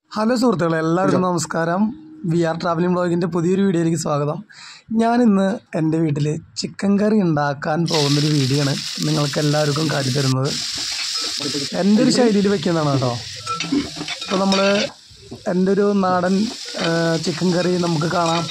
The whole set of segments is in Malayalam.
ഹലോ സുഹൃത്തുക്കളെ എല്ലാവർക്കും നമസ്കാരം വി ആർ ട്രാവലിംഗ് ബ്ലോഗിൻ്റെ പുതിയൊരു വീഡിയോയിലേക്ക് സ്വാഗതം ഞാനിന്ന് എൻ്റെ വീട്ടിൽ ചിക്കൻ കറി ഉണ്ടാക്കാൻ പോകുന്നൊരു വീഡിയോ ആണ് നിങ്ങൾക്ക് എല്ലാവർക്കും കാട്ടി തരുന്നത് എൻ്റെ ഒരു ശൈലിയിൽ വെക്കുന്നതാണ് കേട്ടോ അപ്പോൾ നമ്മൾ എൻ്റെ ഒരു നാടൻ ആ, ചിക്കൻ കറി നമുക്ക് കാണാം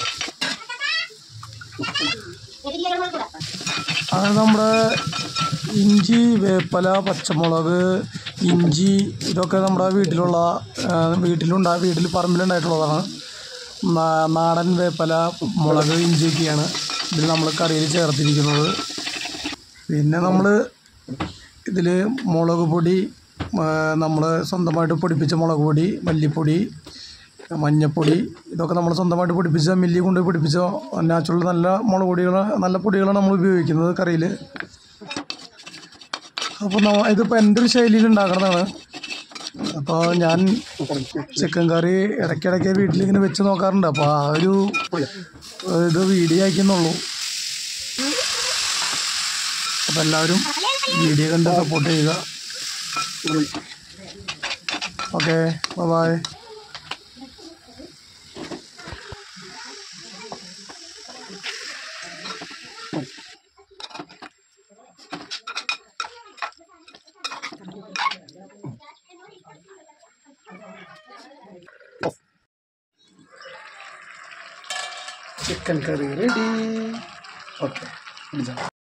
അത് നമ്മുടെ ഇഞ്ചി വേപ്പല പച്ചമുളക് ഇഞ്ചി ഇതൊക്കെ നമ്മുടെ വീട്ടിലുള്ള ആ, വീട്ടിലുണ്ടാ വീട്ടിൽ പറമ്പിലുണ്ടായിട്ടുള്ളതാണ് നാ- നാടൻ വേപ്പല മുളക് ഇഞ്ചിയൊക്കെയാണ് ഇതിൽ നമ്മൾ കറിയിൽ ചേർത്തിരിക്കുന്നത് പിന്നെ നമ്മൾ ഇതിൽ മുളക് പൊടി നമ്മൾ സ്വന്തമായിട്ട് പൊടിപ്പിച്ച മുളക് പൊടി മല്ലിപ്പൊടി മഞ്ഞപ്പൊടി ഇതൊക്കെ നമ്മൾ സ്വന്തമായിട്ട് പൊടിപ്പിച്ച മില്ലി കൊണ്ട് പൊടിപ്പിച്ച നാച്ചുറൽ നല്ല മുളക് പൊടികൾ നല്ല പൊടികളാണ് നമ്മൾ ഉപയോഗിക്കുന്നത് കറിയിൽ അപ്പോൾ നമ്മ ഇതിപ്പോൾ എൻ്റെ ഒരു ശൈലിയിൽ ഉണ്ടാക്കുന്നതാണ് അപ്പോൾ ഞാൻ ചിക്കൻ കറി ഇടയ്ക്കിടയ്ക്ക് വീട്ടിലിങ്ങനെ വെച്ച് നോക്കാറുണ്ട് അപ്പോൾ ആ ഒരു ഇത് വീഡിയോ അയക്കുന്നുള്ളൂ അപ്പോൾ എല്ലാവരും വീഡിയോ കണ്ട് സപ്പോർട്ട് ചെയ്യുക okay bye chicken curry ready okay